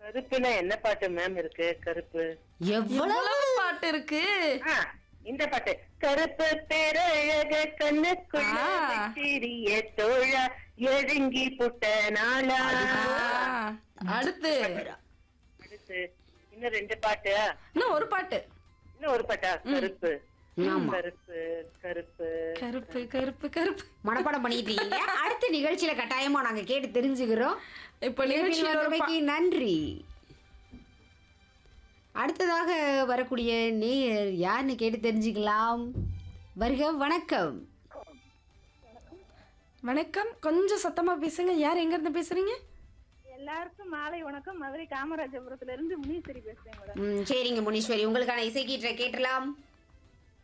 கருப்புல என்ன பாட்டு மேம் இருக்கு கருப்பு எவ்வளவு எவ்வளவு பாட்டு இருக்கு ஆ, இந்த பாட்டு கருப்பு பேரழக கண்ணுக்குள்ள ஆ. சிறிய தோழா எழுங்கி புட்ட நாளா ஆ, அடுத்து அடுத்து இன்னும் ரெண்டு பாட்டு இன்னும் ஒரு பாட்டு இன்னும் ஒரு பாட்டா கருப்பு ஆமா. கருப்பு கருப்பு கருப்பு கருப்பு கருப்பு மனப்பாடம் பண்ணிட்டு இருக்கீங்க அடுத்த நிகழ்ச்சியில கட்டாயமா நாங்க கேட்டு தெரிஞ்சுக்கிறோம் இப்ப நிகழ்ச்சியில் நிகழ்ச்சியில ஒரு பா- வந்தமைக்கு நன்றி அடுத்ததாக வரக்கூடிய நேயர் யாருன்னு கேட்டு தெரிஞ்சுக்கலாம் வருக வணக்கம் வணக்கம் கொஞ்சம் சத்தமா பேசுங்க யார் எங்க இருந்து பேசுறீங்க எல்லாருக்கும் மாலை வணக்கம் மதுரை காமராஜபுரத்துல இருந்து முனீஸ்வரி பேசுறேன் மேடம் ம், சரிங்க முனீஸ்வரி உங்களுக்கான இசை கீற்ற கேட்டலாம்